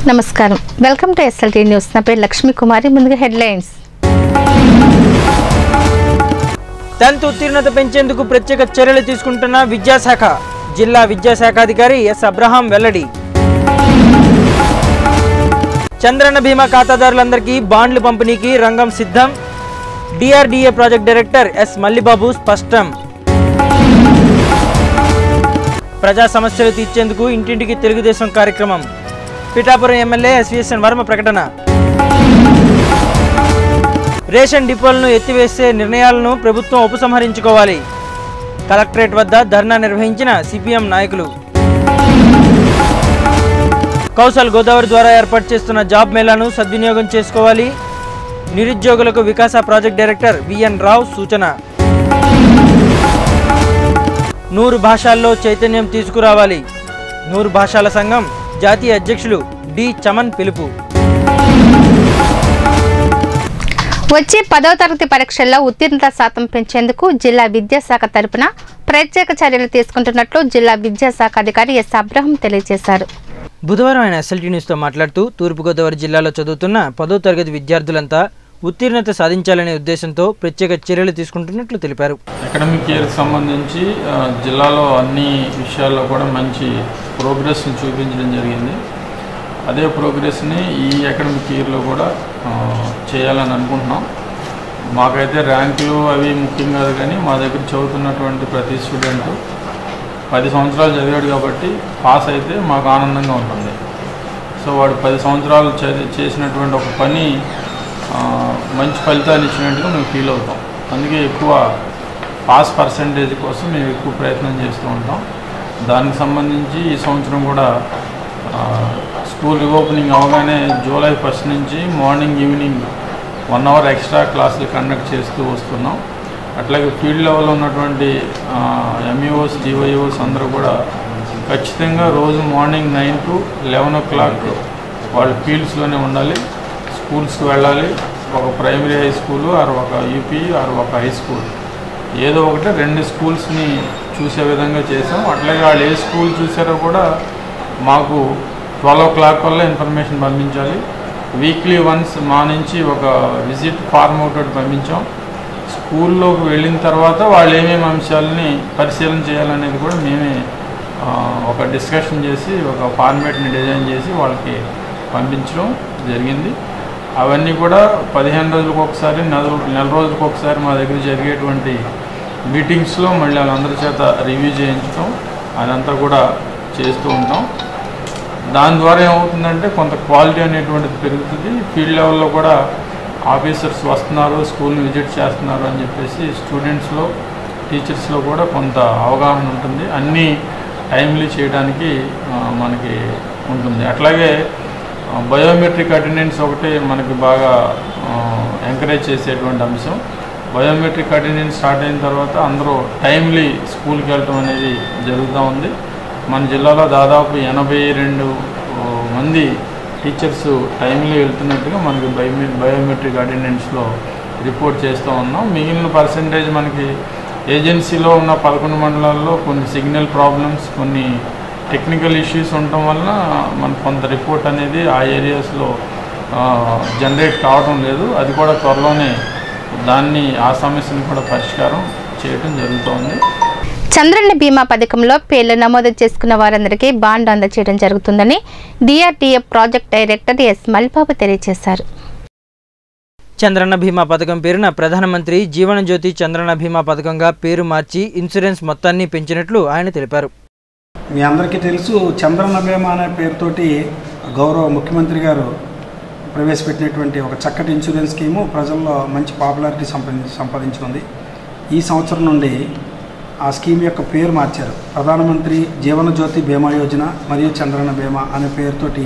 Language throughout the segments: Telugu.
నమస్కారం వెల్కమ్ టు ఎస్ఎల్టీ న్యూస్ నా పేరు లక్ష్మీ కుమారి ముందుగా హెడ్లైన్స్ టెన్త్ ఉత్తీర్ణత పెంచేందుకు ప్రత్యేక చర్యలు తీసుకుంటున్న విద్యాశాఖ జిల్లా విద్యాశాఖాధికారి ఎస్ అబ్రహాం వెల్లడి చంద్రన్న బీమా ఖాతాదారులందరికీ బాండ్లు పంపిణీకి రంగం సిద్ధం DRDA project director S Mallibabu స్పష్టం ప్రజా సమస్యలు తీర్చేందుకు ఇంటింటికి తెలుగుదేశం కార్యక్రమం పిఠాపురం ఎమ్మెల్యే ఎస్విఎస్ఎన్ వర్మ ప్రకటన రేషన్ డిపోలను ఎత్తివేసే నిర్ణయాలను ప్రభుత్వం ఉపసంహరించుకోవాలి కలెక్టరేట్ వద్ద ధర్నా నిర్వహించిన సిపిఎం నాయకులు కౌశల్ గోదావరి ద్వారా ఏర్పాటు చేస్తున్న జాబ్ మేళాను సద్వినియోగం చేసుకోవాలి నిరుద్యోగులకు వికాస ప్రాజెక్ట్ డైరెక్టర్ విఎన్ రావు సూచన నూరు భాషల్లో చైతన్యం తీసుకురావాలి నూరు భాషల సంఘం జాతీయ అధ్యక్షులు డి చమన్ పిలుపు వచ్చే పదవ తరగతి పరీక్షల్లో ఉత్తీర్ణత శాతం పెంచేందుకు జిల్లా విద్యాశాఖ తరపున ప్రత్యేక చర్యలు తీసుకుంటున్నట్లు జిల్లా విద్యాశాఖ అధికారి ఎస్ అబ్రహం తెలియజేశారు బుధవారం ఆయన ఎస్ఎల్టీ న్యూస్తో మాట్లాడుతూ తూర్పుగోదావరి జిల్లాలో చదువుతున్న పదో తరగతి విద్యార్థులంతా ఉత్తీర్ణత సాధించాలనే ఉద్దేశంతో ప్రత్యేక చర్యలు తీసుకుంటున్నట్లు తెలిపారు అకాడమిక్ ఇయర్కి సంబంధించి ఆ, జిల్లాలో అన్ని విషయాల్లో కూడా మంచి ప్రోగ్రెస్ని చూపించడం జరిగింది అదే ప్రోగ్రెస్ని ఈ అకాడమిక్ ఇయర్లో కూడా ఆ, చేయాలని అనుకుంటున్నాం మాకైతే ర్యాంకులు అవి ముఖ్యం కాదు కానీ మా దగ్గర చదువుతున్నటువంటి ప్రతి స్టూడెంట్ పది సంవత్సరాలు చదివాడు కాబట్టి పాస్ అయితే మాకు ఆనందంగా ఉంటుంది సో వాడు పది సంవత్సరాలు చదివి చేసినటువంటి ఒక పని ఆ, మంచి ఫలితాన్ని ఇచ్చినట్టుగా మేము ఫీల్ అవుతాం అందుకే ఎక్కువ పాస్ పర్సంటేజ్ కోసం మేము ఎక్కువ ప్రయత్నం చేస్తూ ఉంటాం దానికి సంబంధించి ఈ సంవత్సరం కూడా ఆ, స్కూల్ రీఓపెనింగ్ అవగానే జూలై ఫస్ట్ నుంచి morning evening one hour extra క్లాసులు కండక్ట్ చేస్తూ వస్తున్నాం అట్లాగే ఫీల్డ్ లెవెల్లో ఉన్నటువంటి ఎంఈఓస్ డివైఓస్ అందరూ కూడా ఖచ్చితంగా రోజు morning nine to eleven o'clock వాళ్ళు ఫీల్డ్స్లోనే ఉండాలి స్కూల్స్కి వెళ్ళాలి ఒక ప్రైమరీ హై స్కూల్ ఆర్ ఒక యూపీ ఆర్ ఒక హై స్కూల్ ఏదో ఒకటి రెండు స్కూల్స్ని చూసే విధంగా చేసాం అట్లాగే వాళ్ళు ఏ స్కూల్ చూసారో కూడా మాకు ట్వెల్వ్ ఓ క్లాక్ వల్ల ఇన్ఫర్మేషన్ పంపించాలి వీక్లీ వన్స్ మా నుంచి ఒక విజిట్ ఫార్మ్ ఒకటి పంపించాం స్కూల్లోకి వెళ్ళిన తర్వాత వాళ్ళు ఏమేమి అంశాలని పరిశీలన చేయాలనేది కూడా మేమే ఆ, ఒక డిస్కషన్ చేసి ఒక ఫార్మేట్ని డిజైన్ చేసి వాళ్ళకి పంపించడం జరిగింది అవన్నీ కూడా పదిహేను రోజులకు ఒకసారి నెల నెల రోజులకు ఒకసారి మా దగ్గర జరిగేటువంటి మీటింగ్స్లో మళ్ళీ వాళ్ళందరి చేత రివ్యూ చేయించడం అదంతా కూడా చేస్తూ ఉంటాం దాని ద్వారా ఏమవుతుందంటే కొంత క్వాలిటీ అనేటువంటిది పెరుగుతుంది ఫీల్డ్ లెవెల్లో కూడా ఆఫీసర్స్ వస్తున్నారు స్కూల్ని విజిట్ చేస్తున్నారు అని చెప్పేసి స్టూడెంట్స్లో టీచర్స్లో కూడా కొంత అవగాహన ఉంటుంది అన్నీ టైమ్లీ చేయడానికి ఆ, మనకి ఉంటుంది అట్లాగే బయోమెట్రిక్ అటెండెన్స్ ఒకటి మనకి బాగా ఎంకరేజ్ చేసేటువంటి అంశం బయోమెట్రిక్ అటెండెన్స్ స్టార్ట్ అయిన తర్వాత అందరూ టైమ్లీ స్కూల్కి వెళ్ళటం అనేది జరుగుతూ ఉంది మన జిల్లాలో దాదాపు ఎనభై రెండు ఆ, మంది టీచర్స్ టైంలో వెళ్తున్నట్టుగా మనకి బయోమె బయోమెట్రిక్ అటెండెన్స్లో రిపోర్ట్ చేస్తూ ఉన్నాం మిగిలిన పర్సంటేజ్ మనకి ఏజెన్సీలో ఉన్న పదకొండు మండలాల్లో కొన్ని సిగ్నల్ ప్రాబ్లమ్స్ కొన్ని టెక్నికల్ ఇష్యూస్ ఉండటం వలన మనకు కొంత రిపోర్ట్ అనేది ఆ ఏరియాస్లో జనరేట్ కావడం లేదు అది కూడా త్వరలోనే దాన్ని ఆ సమస్యను కూడా పరిష్కారం చేయడం జరుగుతోంది చంద్రన్న బీమా పథకంలో పేర్లు నమోదు చేసుకున్న వారందరికీ బాండ్ అందజేయడం జరుగుతుందని DRDA project director S Mallibabu తెలియజేశారు చంద్రన్న బీమా పథకం పేరున ప్రధానమంత్రి జీవన జ్యోతి చంద్రన్న బీమా పథకంగా పేరు మార్చి ఇన్సూరెన్స్ మొత్తాన్ని పెంచినట్లు ఆయన తెలిపారు మీ అందరికీ తెలుసు చంద్రన్న బీమా అనే పేరుతోటి గౌరవ ముఖ్యమంత్రి గారు ప్రవేశపెట్టినటువంటి ఒక చక్కటి ఇన్సూరెన్స్ స్కీము ప్రజల్లో మంచి పాపులారిటీ సంపాదించి సంపాదించుకుంది ఈ సంవత్సరం నుండి ఆ స్కీమ్ యొక్క పేరు మార్చారు ప్రధానమంత్రి జీవన జ్యోతి బీమా యోజన మరియు చంద్రన్న బీమా అనే పేరుతోటి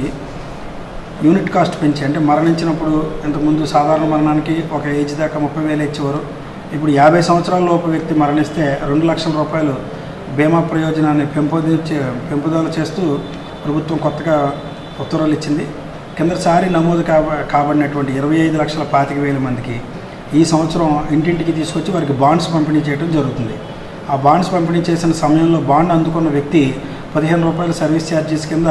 యూనిట్ కాస్ట్ పెంచి అంటే మరణించినప్పుడు ఇంతకుముందు సాధారణ మరణానికి ఒక ఏజ్ దాకా ముప్పై వేలు ఇచ్చేవారు ఇప్పుడు యాభై సంవత్సరాల లోపు వ్యక్తి మరణిస్తే రెండు లక్షల రూపాయలు బీమా ప్రయోజనాన్ని పెంపొందించే పెంపుదల చేస్తూ ప్రభుత్వం కొత్తగా ఉత్తర్వులు ఇచ్చింది కిందసారి నమోదు కాబ కాబడినటువంటి ఇరవై ఐదు లక్షల పాతిక వేల మందికి ఈ సంవత్సరం ఇంటింటికి తీసుకొచ్చి వారికి బాండ్స్ పంపిణీ చేయడం జరుగుతుంది ఆ బాండ్స్ పంపిణీ చేసిన సమయంలో బాండ్ అందుకున్న వ్యక్తి పదిహేను రూపాయల సర్వీస్ ఛార్జెస్ కింద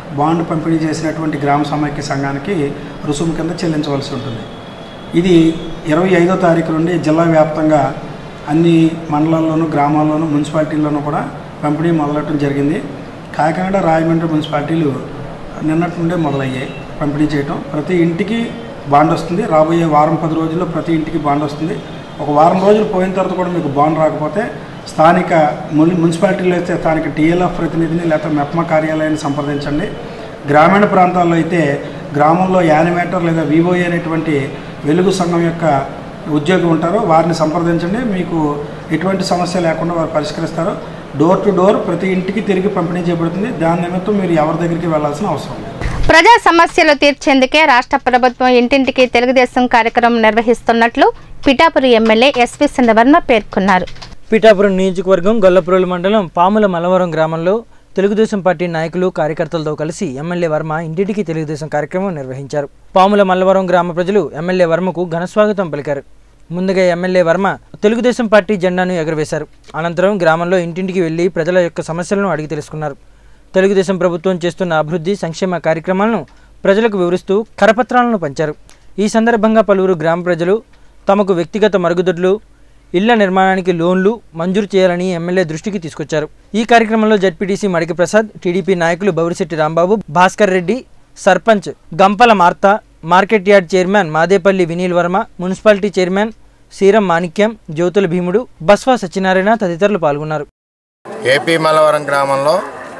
బాండ్ పంపిణీ చేసినటువంటి గ్రామ సమైక్య సంఘానికి రుసుము కింద చెల్లించవలసి ఉంటుంది ఇది ఇరవై ఐదో తారీఖు నుండి జిల్లా వ్యాప్తంగా అన్ని మండలాల్లోనూ గ్రామాల్లోనూ మున్సిపాలిటీల్లోనూ కూడా పంపిణీ మొదలెట్టడం జరిగింది కాకినాడ రాయమండ్రి మున్సిపాలిటీలు నిన్నటి నుండే మొదలయ్యాయి పంపిణీ చేయటం ప్రతి ఇంటికి బాండ్ వస్తుంది రాబోయే వారం పది రోజుల్లో ప్రతి ఇంటికి బాండ్ వస్తుంది ఒక వారం రోజులు పోయిన తర్వాత కూడా మీకు బాండ్ రాకపోతే స్థానిక మున్ మున్సిపాలిటీలో అయితే స్థానిక టీఎల్ఎఫ్ ప్రతినిధిని లేకపోతే మెప్మా కార్యాలయాన్ని సంప్రదించండి గ్రామీణ ప్రాంతాల్లో అయితే గ్రామంలో యానిమేటర్ లేదా వివోఏ అనేటువంటి వెలుగు సంఘం యొక్క ఉద్యోగి ఉంటారో వారిని సంప్రదించండి మీకు ఎటువంటి సమస్య లేకుండా వారు పరిష్కరిస్తారు డోర్ టు డోర్ ప్రతి ఇంటికి తిరిగి పంపిణీ చేయబడుతుంది దాని నిమిత్తం మీరు ఎవరి దగ్గరికి వెళ్ళాల్సిన అవసరం లేదు ప్రజా సమస్యలు తీర్చేందుకే రాష్ట్ర ప్రభుత్వం ఇంటింటికి తెలుగుదేశం కార్యక్రమం నిర్వహిస్తున్నట్లు పిఠాపురి ఎమ్మెల్యే ఎస్వి సందవర్మ పేర్కొన్నారు పిఠాపురం నియోజకవర్గం గొల్లపురోలు మండలం పాముల మలవరం గ్రామంలో తెలుగుదేశం పార్టీ నాయకులు కార్యకర్తలతో కలిసి ఎమ్మెల్యే వర్మ ఇంటింటికి తెలుగుదేశం కార్యక్రమం నిర్వహించారు పాముల మల్లవరం గ్రామ ప్రజలు ఎమ్మెల్యే వర్మకు ఘనస్వాగతం పలికారు ముందుగా ఎమ్మెల్యే వర్మ తెలుగుదేశం పార్టీ జెండాను ఎగురవేశారు అనంతరం గ్రామంలో ఇంటింటికి వెళ్లి ప్రజల యొక్క సమస్యలను అడిగి తెలుసుకున్నారు తెలుగుదేశం ప్రభుత్వం చేస్తున్న అభివృద్ధి సంక్షేమ కార్యక్రమాలను ప్రజలకు వివరిస్తూ కరపత్రాలను పంచారు ఈ సందర్భంగా పలువురు గ్రామ ప్రజలు తమకు వ్యక్తిగత మరుగుదొడ్లు ఇళ్ల నిర్మాణానికి లోన్లు మంజూరు చేయాలని ఎమ్మెల్యే దృష్టికి తీసుకొచ్చారు ఈ కార్యక్రమంలో జడ్పీటీసీ మడికి ప్రసాద్ టీడీపీ నాయకులు Bourisetti Rambabu Bhaskar Reddy sarpanch Gampala Martha market yard chairman Madepalli Vineel Varma municipality chairman Seeram Manikyam Jyothula Bheemudu Baswa Satyanarayana తదితరులు పాల్గొన్నారు ఏపీ మలవరం గ్రామంలో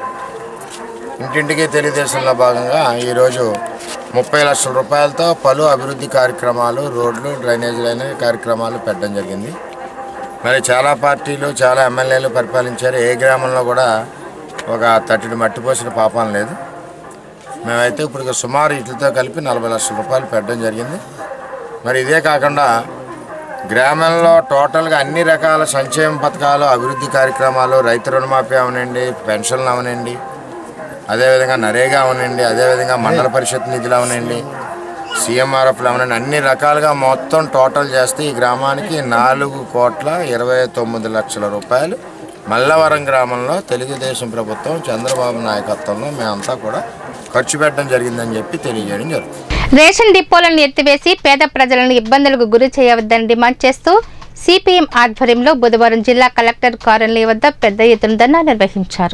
ఇంటింటికి తెలుగుదేశంలో భాగంగా ఈరోజు ముప్పై లక్షల రూపాయలతో పలు అభివృద్ధి కార్యక్రమాలు రోడ్లు డ్రైనేజీలు అనే కార్యక్రమాలు పెట్టడం జరిగింది మరి చాలా పార్టీలు చాలా ఎమ్మెల్యేలు పరిపాలించారు ఏ గ్రామంలో కూడా ఒక తట్టిడి మట్టి పోసిన పాపం లేదు మేమైతే ఇప్పుడు సుమారు వీటితో కలిపి నలభై లక్షల రూపాయలు పెట్టడం జరిగింది మరి ఇదే కాకుండా గ్రామంలో టోటల్గా అన్ని రకాల సంక్షేమ పథకాలు అభివృద్ధి కార్యక్రమాలు రైతు రుణమాఫీ అవనండి పెన్షన్లు అవనండి అదేవిధంగా నరేగా అవనండి అదేవిధంగా మండల పరిషత్ నిధులు అవనండి సీఎంఆర్ఎఫ్లు అవనండి అన్ని రకాలుగా మొత్తం టోటల్ చేస్తే ఈ గ్రామానికి నాలుగు కోట్ల ఇరవై తొమ్మిది లక్షల రూపాయలు మల్లవరం గ్రామంలో తెలుగుదేశం ప్రభుత్వం చంద్రబాబు నాయకత్వంలో మేమంతా కూడా ఖర్చు పెట్టడం జరిగిందని చెప్పి తెలియజేయడం జరుగుతుంది రేషన్ డిపోలను ఎత్తివేసి పేద ప్రజలను ఇబ్బందులకు గురి చేయవద్దని డిమాండ్ చేస్తూ సిపిఎం ఆధ్వర్యంలో బుధవారం జిల్లా కలెక్టర్ కార్యాలయం వద్ద పెద్ద ఎత్తున ధర్నా నిర్వహించారు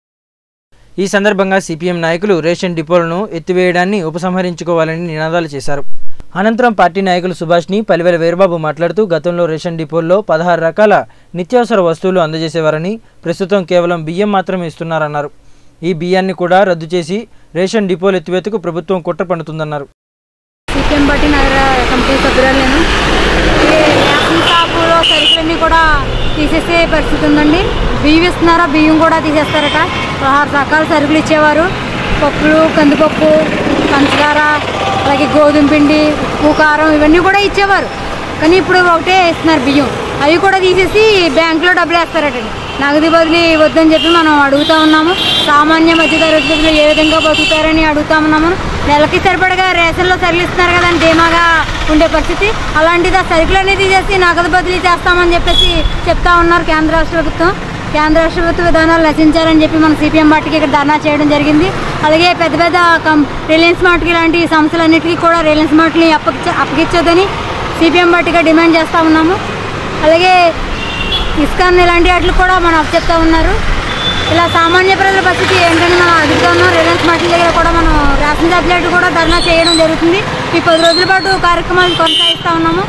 ఈ సందర్భంగా సిపిఎం నాయకులు రేషన్ డిపోలను ఎత్తివేయడాన్ని ఉపసంహరించుకోవాలని నినాదాలు చేశారు అనంతరం పార్టీ నాయకులు సుభాష్ని పలివెల వీరబాబు మాట్లాడుతూ గతంలో రేషన్ డిపోల్లో పదహారు రకాల నిత్యావసర వస్తువులు అందజేసేవారని ప్రస్తుతం కేవలం బియ్యం మాత్రమే ఇస్తున్నారన్నారు ఈ బియ్యాన్ని కూడా రద్దు చేసి రేషన్ డిపోలు ఎత్తివేతకు ప్రభుత్వం కుట్ర పన్నుతుందన్నారు సిపిఎం పార్టీ నగర కమిటీ సభ్యురాలు నేను ఈ రేషన్ షాపులో సరుకులన్నీ కూడా తీసేసే పరిస్థితి ఉందండి బియ్యం ఇస్తున్నారా బియ్యం కూడా తీసేస్తారట పదహారు రకాల సరుకులు ఇచ్చేవారు పప్పులు కందిపప్పు పంచదార అలాగే గోధుమ పిండి ఉప్పు కారం ఇవన్నీ కూడా ఇచ్చేవారు కానీ ఇప్పుడు ఒకటే ఇస్తున్నారు బియ్యం అవి కూడా తీసేసి బ్యాంకులో డబ్బులు వేస్తారటండి నగదు బదిలీ వద్దని చెప్పి మనం అడుగుతా ఉన్నాము సామాన్య మధ్యతరగతులు ఏ విధంగా బతుకుతారని అడుగుతా ఉన్నాము నెలకి సరిపడగా రేషన్లో సరుకులు ఇస్తున్నారు కదా అని ధీమాగా ఉండే పరిస్థితి అలాంటిది ఆ సరుకులు అనేది తీసేసి నగదు బదిలీ చేస్తామని చెప్పేసి చెప్తా ఉన్నారు కేంద్ర రాష్ట్ర ప్రభుత్వం కేంద్ర రాష్ట్ర ప్రభుత్వ విధానాలు నశించారని చెప్పి మన సిపిఎం పార్టీకి ఇక్కడ ధర్నా చేయడం జరిగింది అలాగే పెద్ద పెద్ద కం రిలయన్స్ మార్ట్కి ఇలాంటి సంస్థలన్నిటికీ కూడా రిలయన్స్ మార్ట్ని అప్పగించ అప్పగించొద్దని సిపిఎం పార్టీగా డిమాండ్ చేస్తూ ఉన్నాము అలాగే ఇస్కాన్ ఇలాంటి వాటికి కూడా మనం చెప్తా ఉన్నారు ఇలా సామాన్య ప్రజల పరిస్థితి ఏంటని మనం అడుగుతా ఉన్నాం రిలయన్స్ మార్ట్ల దగ్గర కూడా మనం రేషన్ సబ్లెట్ కూడా ధర్నా చేయడం జరుగుతుంది ఈ పది రోజుల పాటు కార్యక్రమాలు కొనసాగిస్తూ ఉన్నాము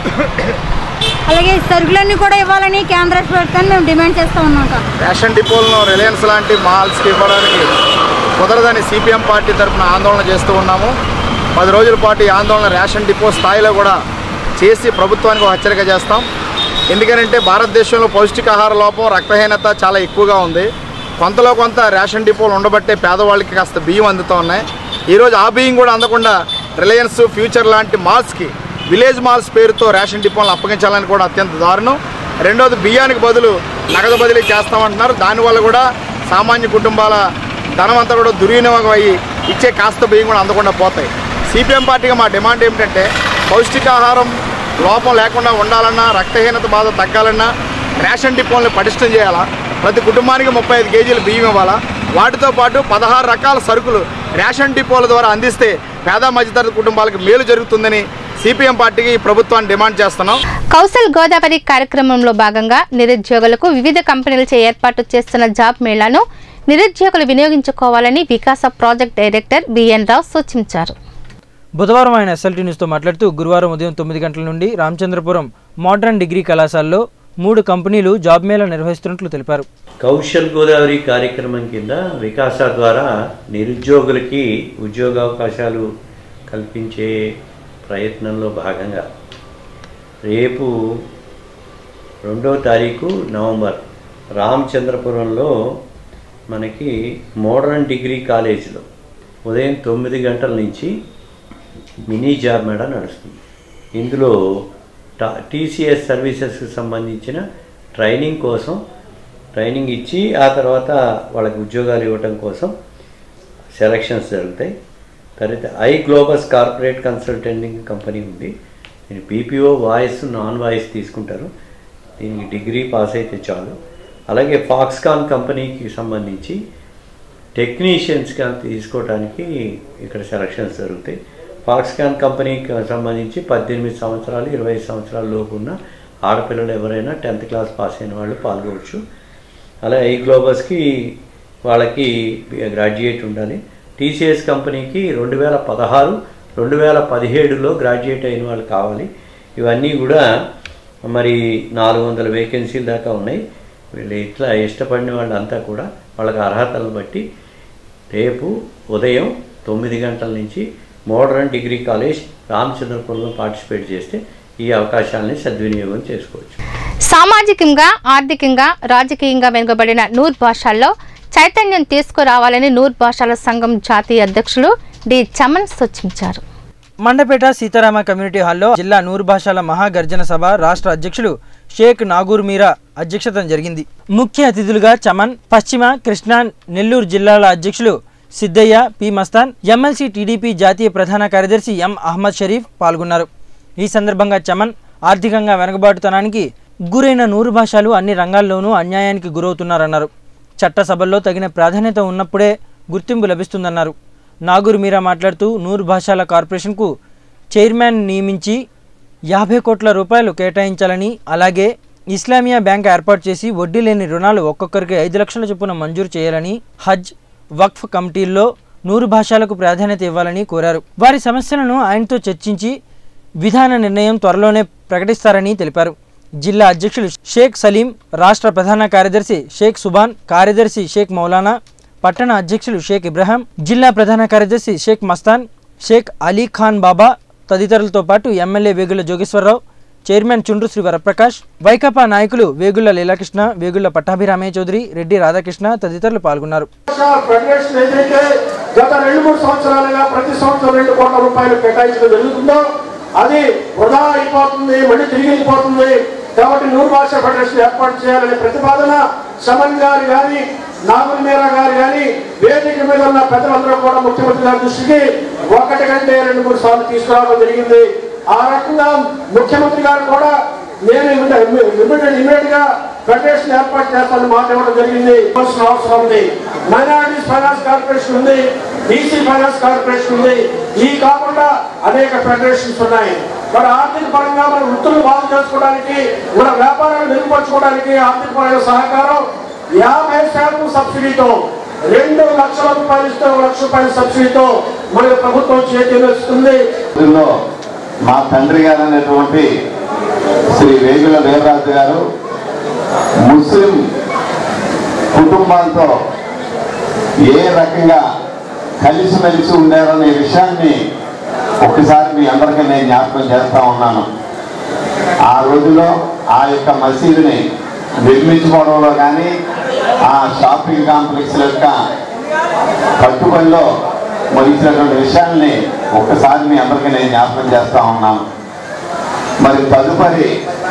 అలాగే సరుకులన్నీ కూడా ఇవ్వాలని కేంద్ర రాష్ట్ర ప్రభుత్వాన్ని మేము డిమాండ్ చేస్తూ ఉన్నాం కాదు రేషన్ డిపోలను రిలయన్స్ లాంటి మాల్స్కి ఇవ్వడానికి కుదరదని సిపిఎం పార్టీ తరఫున ఆందోళన చేస్తూ ఉన్నాము పది రోజుల పాటు ఈ ఆందోళన రేషన్ డిపో స్థాయిలో కూడా చేసి ప్రభుత్వానికి ఒక హెచ్చరిక చేస్తాం ఎందుకంటే భారతదేశంలో పౌష్టికాహార లోపం రక్తహీనత చాలా ఎక్కువగా ఉంది కొంతలో కొంత రేషన్ డిపోలు ఉండబట్టే పేదవాళ్ళకి కాస్త బియ్యం అందుతూ ఉన్నాయి ఈరోజు ఆ బియ్యం కూడా అందకుండా రిలయన్స్ ఫ్యూచర్ లాంటి మాల్స్కి విలేజ్ మాల్స్ పేరుతో రేషన్ డిపోలను అప్పగించాలని కూడా అత్యంత దారుణం రెండోది బియ్యానికి బదులు నగదు బదిలీ చేస్తామంటున్నారు దానివల్ల కూడా సామాన్య కుటుంబాల ధనం అంతా కూడా దుర్వినియోగం అయ్యి ఇచ్చే కాస్త బియ్యం కూడా అందకుండా పోతాయి సిపిఎం పార్టీగా మా డిమాండ్ ఏమిటంటే పౌష్టికాహారం లోపం లేకుండా ఉండాలన్నా రక్తహీనత బాధ తగ్గాలన్నా రేషన్ డిపోలను పటిష్టం చేయాలా ప్రతి కుటుంబానికి ముప్పై ఐదు కేజీలు బియ్యం ఇవ్వాలా వాటితో పాటు పదహారు రకాల సరుకులు రేషన్ డిపోల ద్వారా అందిస్తే పేద మధ్యతరగతి కుటుంబాలకు మేలు జరుగుతుందని సిపిఎం పార్టీకి ఈ ప్రభుత్వాన్ని డిమాండ్ చేస్తున్నాం కౌశల్ గోదావరి కార్యక్రమంలో భాగంగా నిరుద్యోగులకు వివిధ కంపెనీలచే ఏర్పాటు చేస్తున్న జాబ్ మేళాను నిరుద్యోగులు వినియోగించుకోవాలని Vikasa project director B N సూచించారు బుధవారం ఆయన ఎస్ఎల్టీ న్యూస్తో మాట్లాడుతూ గురువారం ఉదయం తొమ్మిది గంటల నుండి రామచంద్రపురం మోడర్న్ డిగ్రీ కళాశాలలో మూడు కంపెనీలు జాబ్ మేళా నిర్వహిస్తున్నట్లు తెలిపారు కౌశల్ గోదావరి కార్యక్రమం కింద వికాస ద్వారా నిరుద్యోగులకి ఉద్యోగావకాశాలు కల్పించే ప్రయత్నంలో భాగంగా రేపు రెండవ తారీఖు నవంబర్ రామచంద్రపురంలో మనకి మోడర్న్ డిగ్రీ కాలేజీలో ఉదయం తొమ్మిది గంటల నుంచి మినీ జాబ్ మేళా నడుస్తుంది ఇందులో టా టీసీఎస్ సర్వీసెస్కి సంబంధించిన ట్రైనింగ్ కోసం ట్రైనింగ్ ఇచ్చి ఆ తర్వాత వాళ్ళకి ఉద్యోగాలు ఇవ్వటం కోసం సెలక్షన్స్ జరుగుతాయి తర్వాత I Globus corporate consulting company ఉంది దీని పీపీఓ వాయిస్ నాన్ వాయిస్ తీసుకుంటారు దీనికి డిగ్రీ పాస్ అయితే చాలు అలాగే ఫాక్స్కాన్ కంపెనీకి సంబంధించి టెక్నీషియన్స్గా తీసుకోవడానికి ఇక్కడ సెలక్షన్స్ జరుగుతాయి ఫాక్స్కాన్ కంపెనీకి సంబంధించి పద్దెనిమిది సంవత్సరాలు ఇరవై సంవత్సరాల లోపు ఉన్న ఆడపిల్లలు ఎవరైనా టెన్త్ క్లాస్ పాస్ అయిన వాళ్ళు పాల్గొవచ్చు అలాగే ఐ గ్లోబస్కి వాళ్ళకి గ్రాడ్యుయేట్ ఉండాలి టీసీఎస్ కంపెనీకి రెండు వేల పదహారు రెండు వేల పదిహేడులో గ్రాడ్యుయేట్ అయిన వాళ్ళు కావాలి ఇవన్నీ కూడా మరి నాలుగు వందల వేకెన్సీల దాకా ఉన్నాయి వీళ్ళు ఇట్లా ఇష్టపడిన వాళ్ళంతా కూడా వాళ్ళకి అర్హతలను బట్టి రేపు ఉదయం తొమ్మిది గంటల నుంచి మోడర్న్ డిగ్రీ కాలేజ్ రామచంద్రపురంలో పార్టిసిపేట్ చేస్తే ఈ అవకాశాలని సద్వినియోగం చేసుకోవచ్చు సామాజికంగా ఆర్థికంగా రాజకీయంగా వెనుకబడిన నూర్ భాషల్లో చైతన్యం తీసుకురావాలని నూర్ భాషల సంఘం జాతీయ అధ్యక్షులు డి చమన్ సూచించారు మండపేట సీతారామ కమ్యూనిటీ హాల్లో జిల్లా నూరు భాషల మహాగర్జన సభ రాష్ట్ర అధ్యక్షులు షేక్ నాగూర్ మీరా అధ్యక్షతన జరిగింది ముఖ్య అతిథులుగా చమన్ పశ్చిమ కృష్ణా నెల్లూరు జిల్లాల అధ్యక్షులు Siddaiah P Mastan MLC TDP జాతీయ ప్రధాన కార్యదర్శి ఎం అహ్మద్ షరీఫ్ పాల్గొన్నారు ఈ సందర్భంగా చమన్ ఆర్థికంగా వెనుకబాటుతనానికి గురైన నూరు భాషలు అన్ని రంగాల్లోనూ అన్యాయానికి గురవుతున్నారన్నారు చట్టసభల్లో తగిన ప్రాధాన్యత ఉన్నప్పుడే గుర్తింపు లభిస్తుందన్నారు నాగూర్ మీరా మాట్లాడుతూ నూరు భాషల కార్పొరేషన్కు చైర్మన్ నియమించి యాభై కోట్ల రూపాయలు కేటాయించాలని అలాగే ఇస్లామియా బ్యాంక్ ఏర్పాటు చేసి వడ్డీ లేని రుణాలు ఒక్కొక్కరికి ఐదు లక్షల చొప్పున మంజూరు చేయాలని హజ్ వక్ఫ్ కమిటీల్లో నూరు భాషలకు ప్రాధాన్యత ఇవ్వాలని కోరారు వారి సమస్యలను ఆయనతో చర్చించి విధాన నిర్ణయం త్వరలోనే ప్రకటిస్తారని తెలిపారు జిల్లా అధ్యక్షులు షేక్ సలీం రాష్ట్ర ప్రధాన కార్యదర్శి షేక్ సుబాన్ కార్యదర్శి షేక్ మౌలానా పట్టణ అధ్యక్షులు షేక్ ఇబ్రహాం జిల్లా ప్రధాన కార్యదర్శి షేక్ మస్తాన్ షేక్ అలీ ఖాన్ బాబా తదితరులతో పాటు ఎమ్మెల్యే వేగుల జోగేశ్వరరావు చైర్మన్ చుండ్రు శ్రీ వరప్రకాష్ వైకాపా నాయకులు వేగుళ్ల లీలాకృష్ణ వేగుళ్ల పట్టాభిరామయ్య చౌదరి రెడ్డి రాధాకృష్ణ తదితరులు పాల్గొన్నారు ఫెడరేషన్ ఏదైతే గత రెండు మూడు సంవత్సరాలుగా ప్రతి సంవత్సరం రెండు కోట్ల రూపాయలు కేటాయించడం జరుగుతుందో అది వృధా అయిపోతుంది మళ్ళీ తిరిగి వెళ్ళిపోతుంది కాబట్టి నూరు భాష ఫెడరేషన్ ఏర్పాటు చేయాలనే ప్రతిపాదన సమన్ గారు కానీ నాగుల్ మీరా గారు కానీ వేదిక మీద ఉన్న పెద్దలందరూ కూడా ముఖ్యమంత్రి గారి దృష్టికి ఒకటి కంటే రెండు మూడు సార్లు తీసుకురావడం జరిగింది ఆ రకంగా ముఖ్యమంత్రి గారు కూడా నేను ఇమీడియట్ గా ఫెడరేషన్ ఏర్పాటు చేస్తానని మాట ఇవ్వడం జరిగింది ఇవ్వాల్సిన అవసరం ఉంది మైనారిటీస్ ఫైనాన్స్ కార్పొరేషన్ ఉంది బీసీ ఫైనాన్స్ కార్పొరేషన్ ఉంది ఈ కాకుండా అనేక ఫెడరేషన్స్ ఉన్నాయి మరి ఆర్థిక పరంగా మన వృత్తులు బాగు చేసుకోవడానికి మన వ్యాపారాలు మెరుగుపరచుకోవడానికి ఆర్థిక పరంగా సహకారం యాభై శాతం సబ్సిడీతో రెండు లక్షల రూపాయలు ఇస్తే ఒక లక్ష రూపాయల సబ్సిడీతో మనకు ప్రభుత్వం చేతిలో ఇస్తుంది రోజుల్లో మా తండ్రి గారు అనేటువంటి శ్రీ వేగుల వీరరాజు గారు ముస్లిం కుటుంబాలతో ఏ రకంగా కలిసిమెలిసి ఉండారనే విషయాన్ని ఒక్కసారి మీ అందరికీ నేను జ్ఞాపకం చేస్తా ఉన్నాను ఆ రోజులో ఆ యొక్క మసీదుని నిర్మించుకోవడంలో కానీ ఆ షాపింగ్ కాంప్లెక్స్ యొక్క కట్టుబడిలో ముగించినటువంటి విషయాల్ని ఒక్కసారి మీ అందరికీ నేను జ్ఞాపకం చేస్తా ఉన్నాను మరి తదుపరి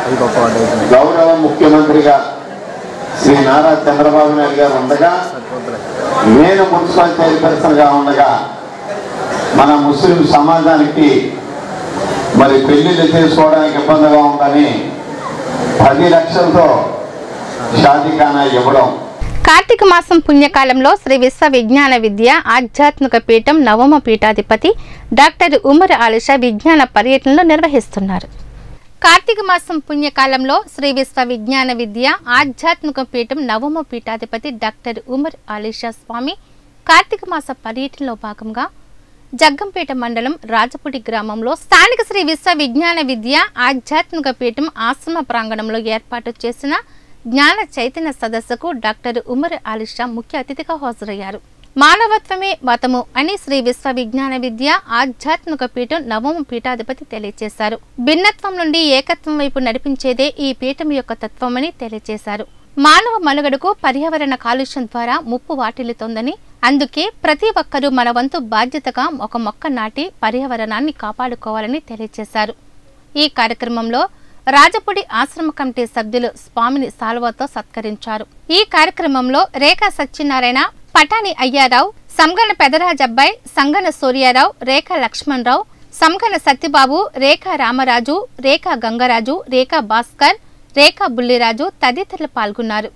గౌరవ ముఖ్యమంత్రిగా శ్రీ నారా చంద్రబాబు నాయుడు గారు ఉండగా నేను మున్సిపల్ చైర్పర్సన్గా ఉండగా మన ముస్లిం సమాజానికి మరి పెళ్లిళ్ళు చేసుకోవడానికి ఇబ్బందిగా ఉందని పది లక్షలతో షాదీఖానా ఇవ్వడం కార్తీక మాసం పుణ్యకాలంలో శ్రీ విశ్వ విజ్ఞాన విద్య ఆధ్యాత్మిక పీఠం నవమ పీఠాధిపతి డాక్టర్ ఉమర్ ఆలిషా విజ్ఞాన పర్యటనలు నిర్వహిస్తున్నారు కార్తీక మాసం పుణ్యకాలంలో శ్రీ విశ్వ విజ్ఞాన విద్య ఆధ్యాత్మిక పీఠం నవమ పీఠాధిపతి డాక్టర్ ఉమర్ ఆలిషా స్వామి కార్తీక మాస పర్యటనలో భాగంగా జగ్గంపేట మండలం రాజపుడి గ్రామంలో స్థానిక శ్రీ విశ్వ విజ్ఞాన విద్య ఆధ్యాత్మిక పీఠం ఆశ్రమ ప్రాంగణంలో ఏర్పాటు చేసిన జ్ఞాన చైతన్య సదస్సుకు డాక్టర్ ఉమర్ ఆలిషా ముఖ్య అతిథిగా హాజరయ్యారు మానవత్వమే మతము అని శ్రీ విశ్వ విజ్ఞాన విద్య ఆధ్యాత్మిక పీఠం నవమ పీఠాధిపతి తెలియజేశారు భిన్నత్వం నుండి ఏకత్వం వైపు నడిపించేదే ఈ పీఠం యొక్క తత్వమని తెలియజేశారు మానవ మనుగడకు పర్యావరణ కాలుష్యం ద్వారా ముప్పు వాటిల్లుతోందని అందుకే ప్రతి ఒక్కరూ మన వంతు బాధ్యతగా ఒక మొక్క నాటి పర్యావరణాన్ని కాపాడుకోవాలని తెలియజేశారు ఈ కార్యక్రమంలో రాజపుడి ఆశ్రమ కమిటీ సభ్యులు స్వామిని సాల్వాతో సత్కరించారు ఈ కార్యక్రమంలో రేఖా సత్యనారాయణ పటాని అయ్యారావు సంగన పెదరాజబ్బాయి సంగన సూర్యారావు రేఖా లక్ష్మణరావు సంగన సత్యబాబు రేఖా రామరాజు రేఖా గంగరాజు రేఖా భాస్కర్ రేఖా బుల్లిరాజు తదితరులు పాల్గొన్నారు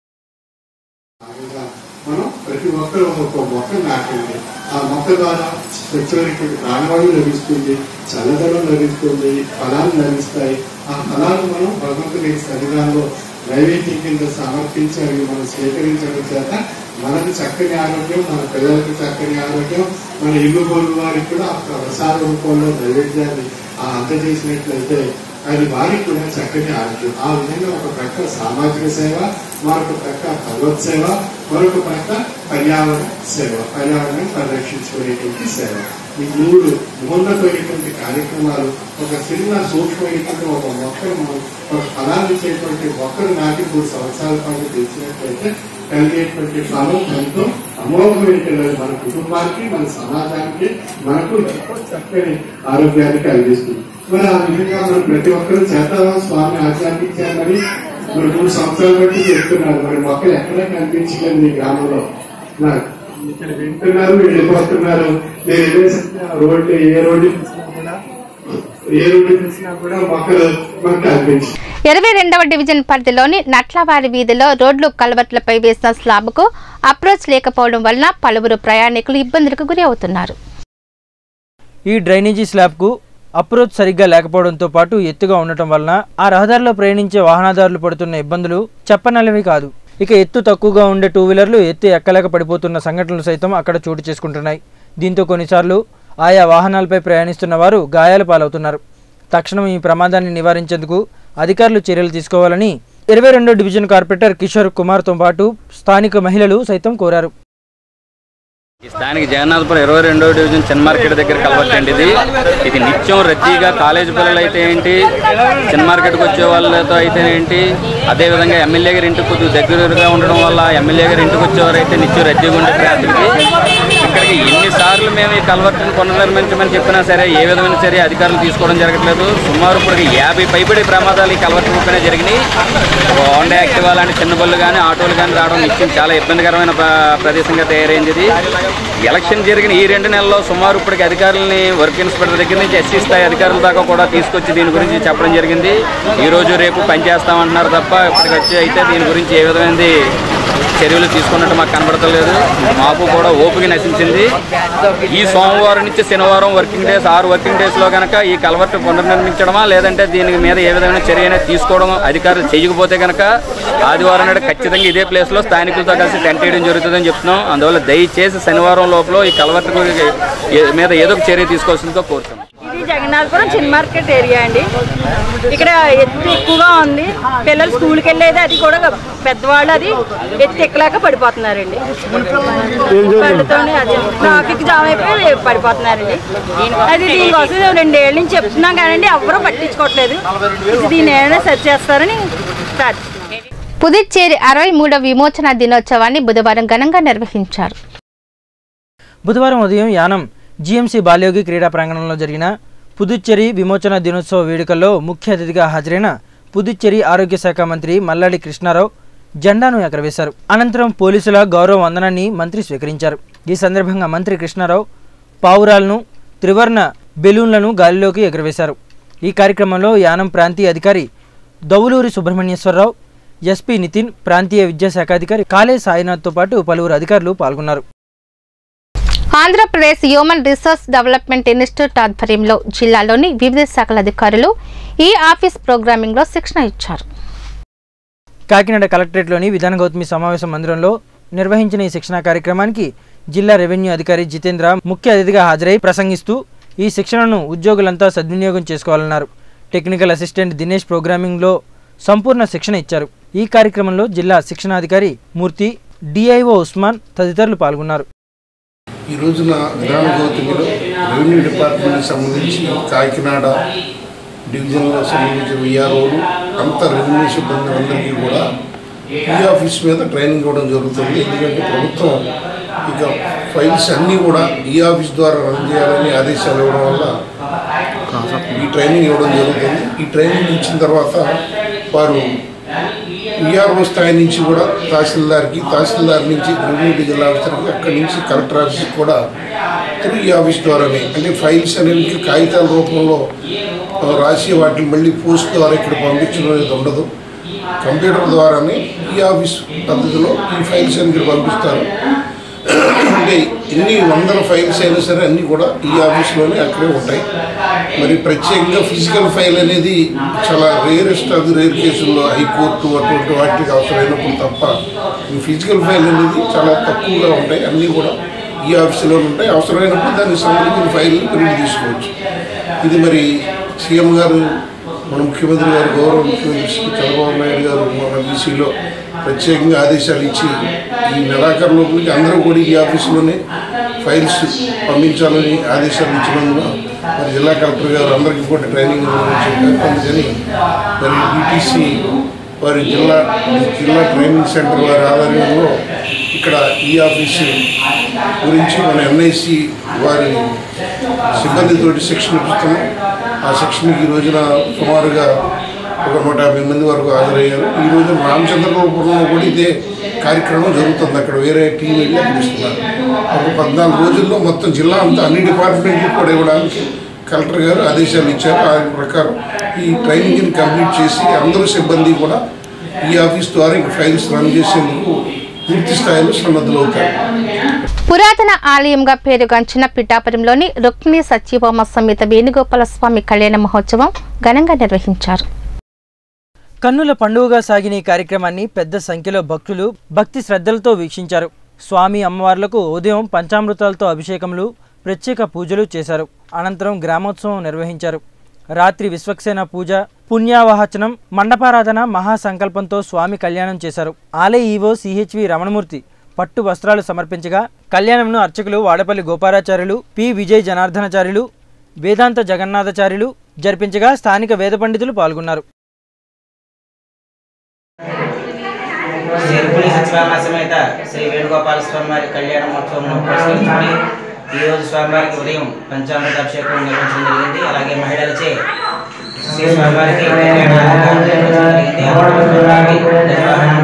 మనం ప్రతి ఒక్కరు ఒక మొక్క నాటండి ఆ మొక్క ద్వారా స్వచ్ఛమైనటువంటి ప్రాణవాయువు లభిస్తుంది చల్లదనం లభిస్తుంది ఫలాలు లభిస్తాయి ఆ ఫలాలు మనం భగవంతుని సన్నిధానంలో నైవేద్యం కింద సమర్పించి అవి మనం స్వీకరించడం చేత మనకు చక్కని ఆరోగ్యం మన పిల్లలకు చక్కని ఆరోగ్యం మన ఇల్లు గోలు వారికి కూడా ఆ ప్రసాద రూపంలో నైవేద్యాన్ని ఆ అందజేసినట్లయితే అది వారికి కూడా చక్కని ఆరోగ్యం ఆ విధంగా ఒక ప్రక్క సామాజిక సేవ మరొక ప్రక్క భగవత్ సేవ మరొక ప్రక్క పర్యావరణ సేవ పర్యావరణం పరిరక్షించుకునేటువంటి సేవ ఈ మూడు ఉన్నతమైనటువంటి కార్యక్రమాలు ఒక చిన్న సూక్ష్మమైనటువంటి ఒక మొక్కను మనం ఒక ఫలాన్ని ఇచ్చేటువంటి మొక్కలు నాటి మూడు సంవత్సరాల పాటు తెచ్చినట్లయితే కలిగేటువంటి ఫలం ఎంతో అమోఘమైనటువంటి మన కుటుంబానికి మన సమాజానికి మనకు ఎంతో చక్కని ఆరోగ్యాన్ని కలిగిస్తుంది మరి ఆ విధంగా మనం ప్రతి ఒక్కరూ చేద్దామా స్వామి ఆజ్ఞాపించారు మరి మరి మూడు సంవత్సరాల బట్టి చెప్తున్నారు మరి మొక్కలు ఎక్కడ కనిపించలేదు మీ గ్రామంలో నాకు ఇక్కడ వింటున్నారు వెళ్ళిపోతున్నారు నేను వెళ్ళేసరికి ఆ రోడ్డు ఏ రోడ్డు చూసినా కూడా ఏ రోడ్డు చూసినా కూడా మొక్కలు మనకు కనిపించింది ఇరవై రెండవ డివిజన్ పరిధిలోని నట్లవారి వీధిలో రోడ్లు కలవట్లపై వేసిన స్లాబ్కు అప్రోచ్ లేకపోవడం వలన పలువురు ప్రయాణికులు ఇబ్బందులకు గురి అవుతున్నారు ఈ డ్రైనేజీ స్లాబ్కు అప్రోచ్ సరిగ్గా లేకపోవడంతో పాటు ఎత్తుగా ఉండటం వలన ఆ రహదారిలో ప్రయాణించే వాహనదారులు పడుతున్న ఇబ్బందులు చెప్పనలవి కాదు ఇక ఎత్తు తక్కువగా ఉండే టూ వీలర్లు ఎత్తు ఎక్కలేక పడిపోతున్న సంఘటనలు సైతం అక్కడ చోటు చేసుకుంటున్నాయి దీంతో కొన్నిసార్లు ఆయా వాహనాలపై ప్రయాణిస్తున్న వారు గాయాల పాలవుతున్నారు తక్షణం ఈ ప్రమాదాన్ని నివారించేందుకు అధికారులు చర్యలు తీసుకోవాలని ఇరవై రెండో డివిజన్ కార్పొరేటర్ కిషోర్ కుమార్తో పాటు స్థానిక మహిళలు సైతం కోరారు ఈ స్థానిక జగన్నాథపురం ఇరవై రెండో డివిజన్ చిన్న మార్కెట్ దగ్గర కలవట్టండి ఇది ఇది నిత్యం రద్దీగా కాలేజ్ పిల్లలు అయితే ఏంటి చిన్న మార్కెట్కి వచ్చే వాళ్ళతో అయితే ఏంటి అదేవిధంగా ఎమ్మెల్యే గారి ఇంటికి కొద్దిగా దగ్గరగా ఉండడం వల్ల ఎమ్మెల్యే గారి ఇంటికి వచ్చేవారు అయితే నిత్యం రద్దీగా ఉండే ట్రాఫిక్కి ఇక్కడికి ఎన్నిసార్లు మేము ఈ కలవర్టును పునర్నిర్మించమని చెప్పినా సరే ఏ విధమైన చర్య అధికారులు తీసుకోవడం జరగట్లేదు సుమారు ఇప్పుడు యాభై పైబడి ప్రమాదాలు ఈ కలవర్టు ముక్కనే జరిగినాయి హోండా యాక్టివా లాంటి చిన్న బళ్ళు కానీ ఆటోలు కానీ రావడం నిత్యం చాలా ఇబ్బందికరమైన ప్ర- ప్రదేశంగా తయారైంది ఇది ఎలక్షన్ జరిగిన ఈ రెండు నెలల్లో సుమారు ఇప్పటికి అధికారులని వర్క్ ఇన్స్పెక్టర్ దగ్గర నుంచి ఎస్సీ స్థాయి అధికారుల దాకా కూడా తీసుకొచ్చి దీని గురించి చెప్పడం జరిగింది ఈ రోజు రేపు పనిచేస్తామంటున్నారు తప్ప ఇప్పటికి వచ్చి అయితే దీని గురించి ఏ విధమైనది చర్యలు తీసుకున్నట్టు మాకు కనబడతలేదు మాకు కూడా ఓపిక నశించింది ఈ సోమవారం నుంచి శనివారం వర్కింగ్ డేస్ ఆరు వర్కింగ్ డేస్లో కనుక ఈ కలవర్ట్ పునర్నిర్మించడమా లేదంటే దీని మీద ఏ విధమైన చర్య అనేది తీసుకోవడం అధికారులు చేయకపోతే కనుక ఆదివారం నాడు ఖచ్చితంగా ఇదే ప్లేస్లో స్థానికులతో కలిసి టెంట్ వేయడం జరుగుతుందని చెప్తున్నాం అందువల్ల దయచేసి శనివారం లోపల ఈ కలవర్ట్ గురించి ఏ- మీద ఏదో ఒక చర్య తీసుకోవాల్సిందిగా కోరుతున్నాం ఇది జగన్నాథపురం చిన్న మార్కెట్ ఏరియా అండి ఇక్కడ ఎత్తు ఎక్కువగా ఉంది పిల్లలు స్కూల్కి వెళ్ళేది అది కూడా పెద్దవాళ్ళు అది ఎత్తు ఎక్కలేక పడిపోతున్నారండి పళ్ళతోనే అది ట్రాఫిక్ జామ్ అయిపోయి పడిపోతున్నారండి అది దీనికోసం రెండేళ్ల నుంచి చెప్తున్నాం కానీ ఎవరూ పట్టించుకోవట్లేదు ఇది దీని ఏమైనా సెర్చ్ చేస్తారని ప్రార్థిస్తున్నాం పుదుచ్చేరి అరవై మూడవ విమోచన దినోత్సవాన్ని బుధవారం ఘనంగా నిర్వహించారు బుధవారం ఉదయం యానం జీఎంసీ బాల్యోగి క్రీడా ప్రాంగణంలో జరిగిన పుదుచ్చేరి విమోచన దినోత్సవ వేడుకల్లో ముఖ్య అతిథిగా హాజరైన పుదుచ్చేరి ఆరోగ్య శాఖ మంత్రి మల్లాడి కృష్ణారావు జెండాను ఎగరవేశారు అనంతరం పోలీసుల గౌరవ వందనాన్ని మంత్రి స్వీకరించారు ఈ సందర్భంగా మంత్రి కృష్ణారావు పావురాలను త్రివర్ణ బెలూన్లను గాలిలోకి ఎగరవేశారు ఈ కార్యక్రమంలో యానం ప్రాంతీయ అధికారి దౌలూరి సుబ్రహ్మణ్యేశ్వరరావు ఎస్పీ నితిన్ ప్రాంతీయ విద్యాశాఖాధికారి కాళే సాయినాథ్తో పాటు పలువురు అధికారులు పాల్గొన్నారు Andhra Pradesh human resource development institute ఆధ్వర్యంలో జిల్లాలోని వివిధ శాఖల అధికారులు ఈ ఆఫీస్ ప్రోగ్రామింగ్లో శిక్షణ ఇచ్చారు కాకినాడ కలెక్టరేట్లోని విధాన గౌతమి సమావేశ మందిరంలో నిర్వహించిన ఈ శిక్షణా కార్యక్రమానికి జిల్లా రెవెన్యూ అధికారి జితేంద్ర ముఖ్య అతిథిగా హాజరై ప్రసంగిస్తూ ఈ శిక్షణను ఉద్యోగులంతా సద్వినియోగం చేసుకోవాలన్నారు టెక్నికల్ అసిస్టెంట్ దినేష్ ప్రోగ్రామింగ్లో సంపూర్ణ శిక్షణ ఇచ్చారు ఈ కార్యక్రమంలో జిల్లా శిక్షణాధికారి మూర్తి డిఐఓ ఉస్మాన్ తదితరులు పాల్గొన్నారు ఈ రోజున విధాన గౌతమిలో రెవెన్యూ డిపార్ట్మెంట్కి సంబంధించి కాకినాడ డివిజన్లో సంబంధించిన విఆర్ఓలు అంత రెవెన్యూ సిబ్బంది అందరికీ కూడా ఈ ఆఫీస్ మీద ట్రైనింగ్ ఇవ్వడం జరుగుతుంది ఎందుకంటే ప్రభుత్వం ఇక ఫైల్స్ అన్నీ కూడా ఈ ఆఫీస్ ద్వారా రన్ చేయాలని ఆదేశాలు ఇవ్వడం వల్ల ఈ ట్రైనింగ్ ఇవ్వడం జరుగుతుంది ఈ ట్రైనింగ్ ఇచ్చిన తర్వాత వారు విఆర్ఓ స్థాయి నుంచి కూడా తహసీల్దార్కి తహసీల్దార్ నుంచి రెవెన్యూ డివిజన్ ఆఫీసర్కి అక్కడి నుంచి కలెక్టర్ ఆఫీస్కి కూడా త్రూ ఈ ఆఫీస్ ద్వారానే అంటే ఫైల్స్ అనేవి కాగితాల రూపంలో ఆ, రాసి వాటిని మళ్ళీ పోస్ట్ ద్వారా ఇక్కడ పంపించడం అనేది ఉండదు కంప్యూటర్ ద్వారానే ఈ ఆఫీస్ పద్ధతిలో ఈ ఫైల్స్ అని ఇక్కడ పంపిస్తారు అంటే ఎన్ని వందల ఫైల్స్ అయినా సరే అన్నీ కూడా ఈ ఆఫీస్లోనే అక్కడే ఉంటాయి మరి ప్రత్యేకంగా ఫిజికల్ ఫైల్ అనేది చాలా రేరెస్ట్ అది రేర్ కేసుల్లో హైకోర్టు అటువంటి వాటికి అవసరమైనప్పుడు తప్ప ఈ ఫిజికల్ ఫైల్ అనేది చాలా తక్కువగా ఉంటాయి అన్నీ కూడా ఈ ఆఫీసులో ఉంటాయి అవసరమైనప్పుడు దానికి సంబంధించిన ఫైల్ ప్రింట్ తీసుకోవచ్చు ఇది మరి సీఎం గారు మన ముఖ్యమంత్రి గారు గౌరవ ముఖ్యమంత్రి శ్రీ చంద్రబాబు నాయుడు గారు మన బీసీలో ప్రత్యేకంగా ఆదేశాలు ఇచ్చి ఈ నెలాఖరు లోపలికి అందరూ కూడా ఈ ఆఫీసులోనే ఫైల్స్ పంపించాలని ఆదేశాలు ఇచ్చినందున మరి జిల్లా కలెక్టర్ గారు అందరికీ కూడా ట్రైనింగ్ ఇవ్వమని చెప్పారు అందుకని మరి డిటీసీ వారి జిల్లా జిల్లా ట్రైనింగ్ సెంటర్ వారి ఆధ్వర్యంలో ఇక్కడ ఈ ఆఫీసు గురించి మన ఎన్ఐసి వారి సిబ్బందితోటి శిక్షణ ఇస్తున్నాం ఆ శిక్షణకి ఈ రోజున సుమారుగా ఒక నూట యాభై మంది వరకు హాజరయ్యారు ఈ రోజు రామచంద్రపురంలో కూడా ఇదే కార్యక్రమం జరుగుతుంది అక్కడ వేరే టీం వెళ్ళి అక్కడ ఇస్తున్నారు ఒక పద్నాలుగు రోజుల్లో మొత్తం జిల్లా అంతా అన్ని డిపార్ట్మెంట్లు కూడా ఇవ్వడానికి కలెక్టర్ గారు ఆదేశాలు ఇచ్చారు ఆ ప్రకారం ఈ ట్రైనింగ్ని కంప్లీట్ చేసి అందరూ సిబ్బంది కూడా ఈ ఆఫీస్ ద్వారా ఈ ఫైల్స్ రన్ చేసేందుకు పూర్తి స్థాయిలో సన్నద్ధులవుతారు పురాతన ఆలయంగా పేరుగాంచిన పిఠాపురంలోని రుక్మిణి సత్యభామ సమేత వేణుగోపాల స్వామి కళ్యాణ మహోత్సవం ఘనంగా నిర్వహించారు కన్నుల పండుగగా సాగిన ఈ కార్యక్రమాన్ని పెద్ద సంఖ్యలో భక్తులు భక్తి శ్రద్ధలతో వీక్షించారు స్వామి అమ్మవార్లకు ఉదయం పంచామృతాలతో అభిషేకములు ప్రత్యేక పూజలు చేశారు అనంతరం గ్రామోత్సవం నిర్వహించారు రాత్రి విశ్వక్సేన పూజ పుణ్యావహచనం మండపారాధన మహాసంకల్పంతో స్వామి కళ్యాణం చేశారు ఆలయ ఈవో సిహెచ్వి రమణమూర్తి పట్టు వస్త్రాలు సమర్పించగా కళ్యాణంను అర్చకులు వాడపల్లి గోపారాచార్యులు పి విజయ్ జనార్దనాచార్యులు వేదాంత జగన్నాథాచార్యులు జరిపించగా స్థానిక వేద పండితులు పాల్గొన్నారు శ్రీ రుక్మిణి సత్యభామ సమేత శ్రీ వేణుగోపాల స్వామి వారి కళ్యాణ మహోత్సవం పురస్కరించుకుని ఈ రోజు స్వామివారికి ఉదయం పంచామృత అభిషేకం నిర్వహించడం జరిగింది అలాగే మహిళలచే శ్రీ స్వామివారికి కళ్యాణ అలంకారం నిర్వహించడం జరిగింది అనంతరం స్వామివారికి ధ్వజవాహనం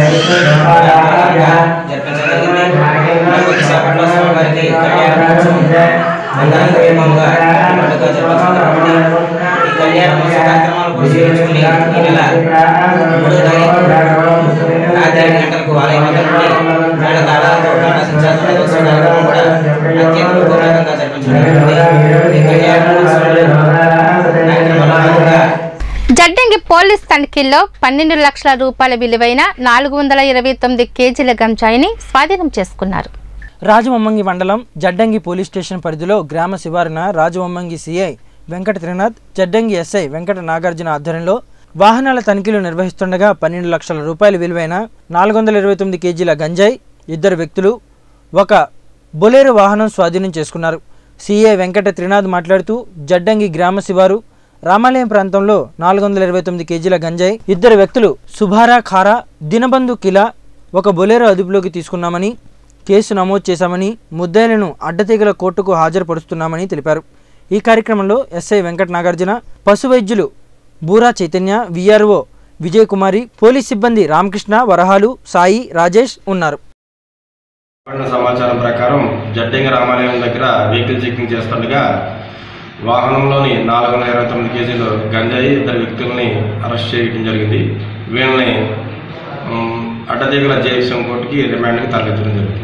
జరిపించడం జరిగింది మరి కొద్దిసేపట్లో స్వామివారికి కళ్యాణ మహోత్సవం అంగరంగ వైభవంగా పండుగ జరుగుతుంది కాబట్టి ఈ కళ్యాణ మహోత్సవ కార్యక్రమాలు పురస్కరించుకుని ఈ నెల మూడో తారీఖు రాత్రి ఐదు గంటలకు ఆలయం వద్ద నుండి మేడ తాళాలతో మేడ సంచాలన నిర్వహించిన కార్యక్రమం కూడా అత్యంత ఉపయోగంగా జరిపించడం జరుగుతుంది ఈ కళ్యాణ మహోత్సవంలో కార్యక్రమంలో భాగంగా జడ్డంగి పోలీస్ తనిఖీల్లో పన్నెండు లక్షల రూపాయల విలువైన నాలుగు వందల ఇరవై తొమ్మిది కేజీల గంజాయిని స్వాధీనం చేసుకున్నారు రాజమమ్మంగి మండలం జడ్డంగి పోలీస్ స్టేషన్ పరిధిలో గ్రామ శివారున రాజమమ్మంగి సిఐ వెంకట త్రినాథ్ జడ్డంగి ఎస్ఐ వెంకట నాగార్జున ఆధ్వర్యంలో వాహనాల తనిఖీలు నిర్వహిస్తుండగా పన్నెండు లక్షల రూపాయల విలువైన నాలుగు వందల ఇరవై తొమ్మిది కేజీల గంజాయి ఇద్దరు వ్యక్తులు ఒక బొలేరో వాహనం స్వాధీనం చేసుకున్నారు సిఐ వెంకట త్రినాథ్ మాట్లాడుతూ జడ్డంగి గ్రామ శివారు రామాలయం ప్రాంతంలో నాలుగు వందల ఇరవై తొమ్మిది కేజీల గంజాయి ఇద్దరు వ్యక్తులు సుభారా ఖారా దినబంధు కిలా ఒక బొలేరో అదుపులోకి తీసుకున్నామని కేసు నమోదు చేశామని ముద్దాయిలను అడ్డతీగల కోర్టుకు హాజరుపరుస్తున్నామని తెలిపారు ఈ కార్యక్రమంలో ఎస్ఐ వెంకట నాగార్జున పశు వైద్యులు బూరా చైతన్య విఆర్ఓ విజయ్ కుమారి పోలీస్ సిబ్బంది రామకృష్ణ వరహాలు సాయి రాజేష్ ఉన్నారు పడిన సమాచారం ప్రకారం జడ్డంగి రామాలయం దగ్గర వెహికల్ చెకింగ్ చేస్తుండగా వాహనంలోని నాలుగు వందల ఇరవై తొమ్మిది కేజీలు గంజాయి ఇద్దరు వ్యక్తుల్ని అరెస్ట్ చేయడం జరిగింది వీళ్ళని ఉమ్, అడ్డదిగుల జేఎస్ఎం కోర్టుకి రిమాండ్కి తరలించడం జరుగుతుంది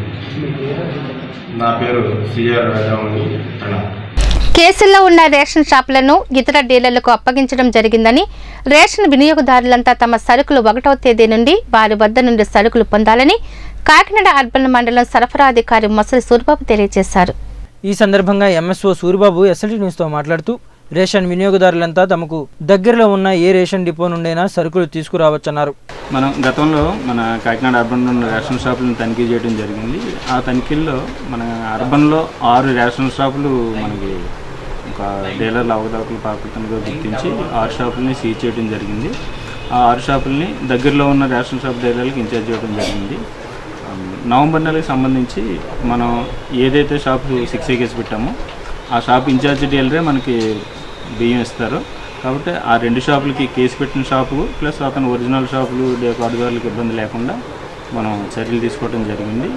నా పేరు సిఆర్ వేదముని ప్రణాళిక కేసుల్లో ఉన్న రేషన్ షాపులను ఇతర డీలర్లకు అప్పగించడం జరిగిందని రేషన్ వినియోగదారులంతా తమ సరుకులు ఒకటవ తేదీ నుండి వారి వద్ద నుండి సరుకులు పొందాలని కాకినాడ అర్బన్ మండలం సరఫరా అధికారి మొసలి సూర్బాబు తెలియజేశారు ఈ సందర్భంగా ఎంఎస్ఓ సూరిబాబు ఎస్ఎల్టీ న్యూస్తో మాట్లాడుతూ రేషన్ వినియోగదారులంతా తమకు దగ్గరలో ఉన్న ఏ రేషన్ డిపో నుండైనా సరుకులు తీసుకురావచ్చన్నారు మనం గతంలో మన కాకినాడ అర్బన్లో ఉన్న రేషన్ షాపులను తనిఖీ చేయడం జరిగింది ఆ తనిఖీల్లో మన అర్బన్లో ఆరు రేషన్ షాపులు మనకి ఒక డీలర్ల అవకతవకలు పాల్పడుతుండగా గుర్తించి ఆరు షాపులని సీజ్ చేయడం జరిగింది ఆ ఆరు షాపుల్ని దగ్గరలో ఉన్న రేషన్ షాప్ డీలర్లకు ఇన్ఛార్జ్ చేయడం జరిగింది ఉమ్, నవంబర్ నెలకు సంబంధించి మనం ఏదైతే షాప్ సిక్స్ కేసు పెట్టామో ఆ షాప్ ఇన్ఛార్జ్ డీలరే మనకి బియ్యం ఇస్తారు కాబట్టి ఆ రెండు షాపులకి కేసు పెట్టిన షాపు ప్లస్ అతను ఒరిజినల్ షాపులు డే- కార్డుదారులకు ఇబ్బంది లేకుండా మనం చర్యలు తీసుకోవడం జరిగింది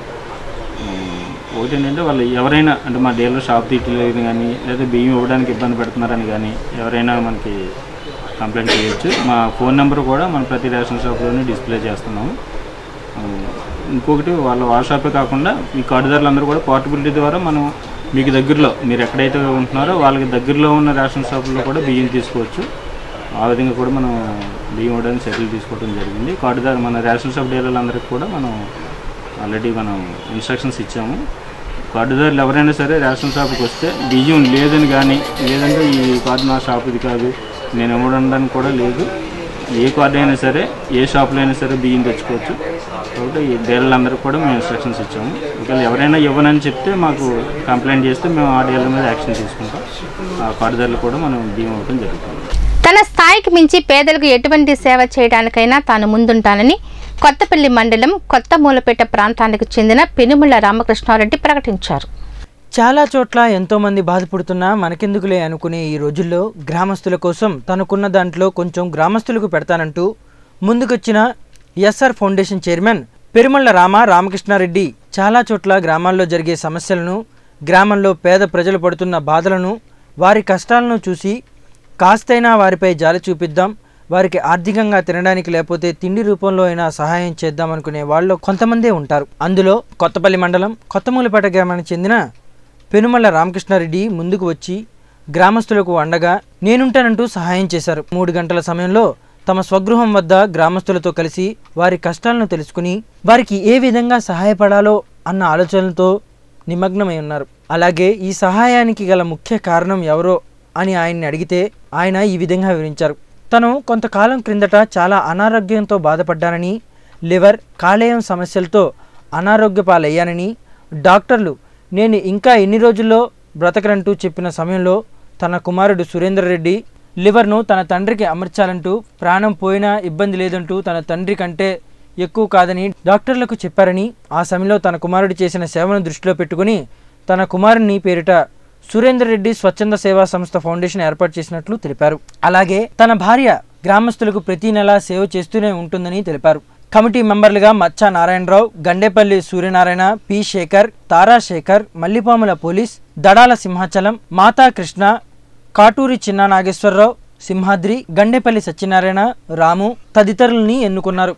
ఉమ్, ఒకటి ఏంటంటే వాళ్ళు ఎవరైనా అంటే మా డీలర్ షాప్ తీయట్లేదు కానీ లేదా బియ్యం ఇవ్వడానికి ఇబ్బంది పెడుతున్నారని కానీ ఎవరైనా మనకి కంప్లైంట్ చేయొచ్చు మా ఫోన్ నెంబర్ కూడా మనం ప్రతి రేషన్ షాప్లోనే డిస్ప్లే చేస్తున్నాము ఉమ్, ఇంకొకటి వాళ్ళ వాళ్ళ షాపే కాకుండా ఈ కార్డుదారులందరూ కూడా పోర్టబిలిటీ ద్వారా మనం మీకు దగ్గరలో మీరు ఎక్కడైతే ఉంటున్నారో వాళ్ళకి దగ్గరలో ఉన్న రేషన్ షాపుల్లో కూడా బియ్యం తీసుకోవచ్చు ఆ విధంగా కూడా మనం బియ్యం ఇవ్వడానికి చర్యలు తీసుకోవడం జరిగింది కార్డుదారు మన రేషన్ షాప్ డీలర్లందరికీ కూడా మనం ఆల్రెడీ మనం ఇన్స్ట్రక్షన్స్ ఇచ్చాము కార్డుదారులు ఎవరైనా సరే రేషన్ షాప్కి వస్తే బియ్యం లేదని కానీ లేదంటే ఈ కార్డు నా షాప్ ఇది కాదు నేను ఇవ్వడానికి కూడా లేదు ఏ కార్డు అయినా సరే ఏ షాప్లో అయినా సరే బియ్యం తెచ్చుకోవచ్చు కాబట్టి ఈ డీలర్లందరికీ కూడా మేము ఇన్స్ట్రక్షన్స్ ఇచ్చాము ఒకవేళ ఎవరైనా ఇవ్వనని చెప్తే మాకు కంప్లైంట్ చేస్తే మేము ఆ డీలర్ మీద యాక్షన్ తీసుకుంటాం ఆ కార్డుదారులు కూడా మనం బియ్యం ఇవ్వడం జరుగుతుంది తన స్థాయికి మించి పేదలకు ఎటువంటి సేవ చేయడానికైనా తాను ముందుంటానని కొత్తపల్లి మండలం కొత్త మూలపేట ప్రాంతానికి చెందిన పెనుముల రామకృష్ణారెడ్డి ప్రకటించారు చాలా చోట్ల ఎంతోమంది బాధపడుతున్నా మనకెందుకులే అనుకునే ఈ రోజుల్లో గ్రామస్తుల కోసం తనకున్న దాంట్లో కొంచెం గ్రామస్తులకు పెడతానంటూ ముందుకొచ్చిన SR foundation chairman Perumalla Rama Ramakrishna Reddy చాలా చోట్ల గ్రామాల్లో జరిగే సమస్యలను గ్రామంలో పేద ప్రజలు పడుతున్న బాధలను వారి కష్టాలను చూసి కాస్తైనా వారిపై జాలి చూపిద్దాం వారికి ఆర్థికంగా తినడానికి లేకపోతే తిండి రూపంలో అయినా సహాయం చేద్దాం అనుకునే వాళ్ళు కొంతమందే ఉంటారు అందులో కొత్తపల్లి మండలం కొత్తమూలపేట గ్రామానికి చెందిన పెనుమల్ల రామకృష్ణారెడ్డి ముందుకు వచ్చి గ్రామస్తులకు అండగా నేనుంటానంటూ సహాయం చేశారు మూడు గంటల సమయంలో తమ స్వగృహం వద్ద గ్రామస్తులతో కలిసి వారి కష్టాలను తెలుసుకుని వారికి ఏ విధంగా సహాయపడాలో అన్న ఆలోచనలతో నిమగ్నమై ఉన్నారు అలాగే ఈ సహాయానికి గల ముఖ్య కారణం ఎవరో అని ఆయన్ని అడిగితే ఆయన ఈ విధంగా వివరించారు తను కొంతకాలం క్రిందట చాలా అనారోగ్యంతో బాధపడ్డానని లివర్ కాలేయం సమస్యలతో అనారోగ్య పాలయ్యానని డాక్టర్లు నేను ఇంకా ఎన్ని రోజుల్లో బ్రతకరంటూ చెప్పిన సమయంలో తన కుమారుడు సురేందర్ రెడ్డి లివర్ను తన తండ్రికి అమర్చాలంటూ ప్రాణం పోయినా ఇబ్బంది లేదంటూ తన తండ్రి కంటే ఎక్కువ కాదని డాక్టర్లకు చెప్పారని ఆ సమయంలో తన కుమారుడు చేసిన సేవను దృష్టిలో పెట్టుకుని తన కుమారుని పేరిట సురేందర్ రెడ్డి స్వచ్ఛంద సేవా సంస్థ ఫౌండేషన్ ఏర్పాటు చేసినట్లు తెలిపారు అలాగే తన భార్య గ్రామస్తులకు ప్రతి నెలా సేవ చేస్తూనే ఉంటుందని తెలిపారు కమిటీ మెంబర్లుగా మచ్చా నారాయణరావు గండేపల్లి సూర్యనారాయణ పి శేఖర్ తారా శేఖర్ మల్లిపాముల పోలీస్ దడాల సింహాచలం మాతా కృష్ణ కాటూరి చిన్న నాగేశ్వరరావు సింహాద్రి గండేపల్లి సత్యనారాయణ రాము తదితరులని ఎన్నుకున్నారు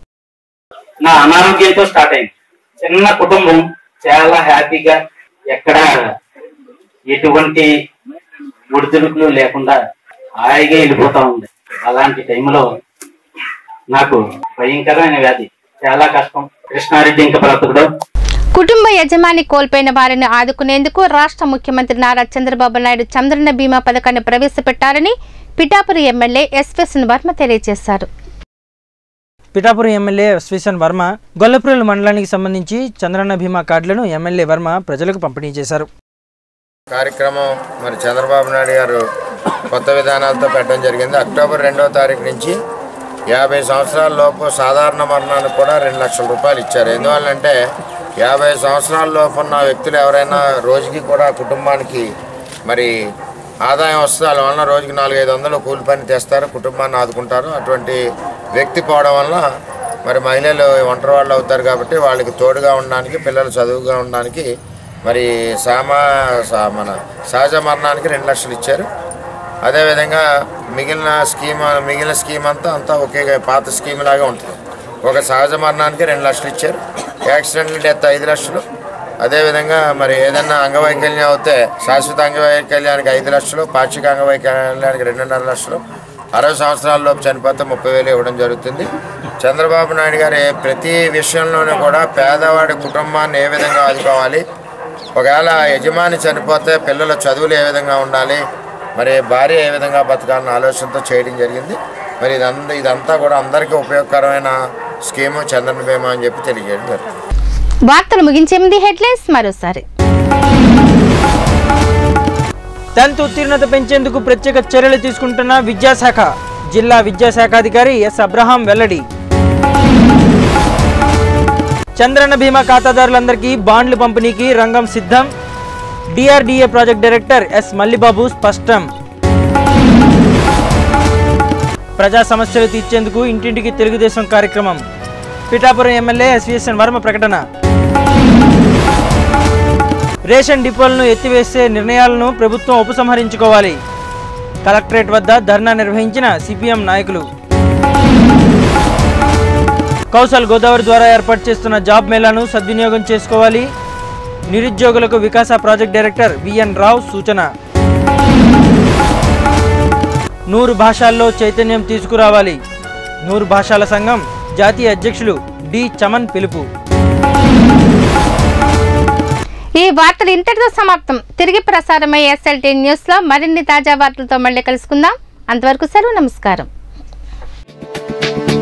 నా అనారోగ్యంతో స్టార్ట్ అయింది చిన్న కుటుంబం చాలా హ్యాపీగా ఎక్కడ ఎటువంటి ఒడిదుడుకులు లేకుండా హాయిగా వెళ్ళిపోతా ఉంది అలాంటి టైంలో నాకు భయంకరమైన వ్యాధి చాలా కష్టం కృష్ణారెడ్డి ఇంకా బ్రతకడం కుటుంబ యజమాని కోల్పోయిన వారిని ఆదుకునేందుకు రాష్ట్ర ముఖ్యమంత్రి నారా చంద్రబాబు నాయుడు చంద్రన్న బీమా పథకాన్ని ప్రవేశపెట్టారని పిఠాపురి ఎమ్మెల్యే ఎస్వెస్ఎన్ వర్మ తెలియజేశారు పిఠాపురం ఎమ్మెల్యే శ్రీశన్ వర్మ గొల్లపురలు మండలానికి సంబంధించి చంద్రన్న బీమా కార్డులను ఎమ్మెల్యే వర్మ ప్రజలకు పంపిణీ చేశారు కార్యక్రమం మరి చంద్రబాబు నాయుడు గారు కొత్త విధానాలతో పెట్టడం జరిగింది అక్టోబర్ రెండవ తారీఖు నుంచి యాభై సంవత్సరాల లోపు సాధారణ మరణానికి కూడా రెండు లక్షల రూపాయలు ఇచ్చారు ఎందువల్లంటే యాభై సంవత్సరాల లోపు ఉన్న వ్యక్తులు ఎవరైనా రోజుకి కూడా కుటుంబానికి మరి ఆదాయం వస్తే వాళ్ళ వలన రోజుకి నాలుగు ఐదు వందలు కూలి పని తెస్తారు కుటుంబాన్ని ఆదుకుంటారు అటువంటి వ్యక్తి పోవడం వల్ల మరి మహిళలు ఒంటరి వాళ్ళు అవుతారు కాబట్టి వాళ్ళకి తోడుగా ఉండడానికి పిల్లలు చదువుగా ఉండడానికి మరి సామా సా- మన సహజ మరణానికి రెండు లక్షలు ఇచ్చారు అదేవిధంగా మిగిలిన స్కీమ్ మిగిలిన స్కీమ్ అంతా అంతా ఒకే పాత స్కీమ్ లాగా ఉంటుంది ఒక సహజ మరణానికి రెండు లక్షలు ఇచ్చారు యాక్సిడెంటల్ డెత్ ఐదు లక్షలు అదేవిధంగా మరి ఏదన్నా అంగవైకల్యం అవుతే శాశ్వత అంగవైకల్యానికి ఐదు లక్షలు పాక్షిక అంగవైకల్యానికి రెండున్నర లక్షలు అరవై సంవత్సరాలలోపు చనిపోతే ముప్పై వేలు ఇవ్వడం జరుగుతుంది చంద్రబాబు నాయుడు గారు ఏ- ప్రతి విషయంలోనూ కూడా పేదవాడి కుటుంబాన్ని ఏ విధంగా ఆదుకోవాలి ఒకవేళ యజమాని చనిపోతే పిల్లల చదువులు ఏ విధంగా ఉండాలి మరి భార్య ఏ విధంగా బతకాలన్న ఆలోచనతో చేయడం జరిగింది మరి ఇదంతా ఇదంతా కూడా అందరికీ ఉపయోగకరమైన స్కీము చంద్రన బీమా అని చెప్పి తెలియజేయడం జరుగుతుంది వార్తలు ముగించే ముందు హెడ్లైన్స్ మరోసారి టెన్త్ ఉత్తీర్ణత పెంచేందుకు ప్రత్యేక చర్యలు తీసుకుంటున్న విద్యాశాఖ జిల్లా విద్యాశాఖాధికారి ఎస్ అబ్రహాం వెల్లడి చంద్రన్న బీమా ఖాతాదారులందరికీ బాండ్లు పంపిణీకి రంగం సిద్ధం DRDA project director S Mallibabu స్పష్టం ప్రజా సమస్యలు తీర్చేందుకు ఇంటింటికి తెలుగుదేశం కార్యక్రమం పిఠాపురం ఎమ్మెల్యే ఎస్విఎస్ఎన్ వర్మ ప్రకటన రేషన్ డిపోలను ఎత్తివేసే నిర్ణయాలను ప్రభుత్వం ఉపసంహరించుకోవాలి కలెక్టరేట్ వద్ద ధర్నా నిర్వహించిన సిపిఎం నాయకులు కౌశల్ గోదావరి ద్వారా ఏర్పాటు చేస్తున్న జాబ్ మేళాను సద్వినియోగం చేసుకోవాలి నిరుద్యోగులకు వికాస ప్రాజెక్ట్ డైరెక్టర్ విఎన్ రావు సూచన నూరు భాషల్లో చైతన్యం తీసుకురావాలి నూరు భాషల సంఘం జాతీయ అధ్యక్షులు డి చమన్ పిలుపు ఈ వార్తలు ఇంతటితో సమాప్తం తిరిగి ప్రసారమయ్యే ఎస్ఎల్టీ న్యూస్ లో మరిన్ని తాజా వార్తలతో మళ్ళీ కలుసుకుందాం అంతవరకు సెలవు నమస్కారం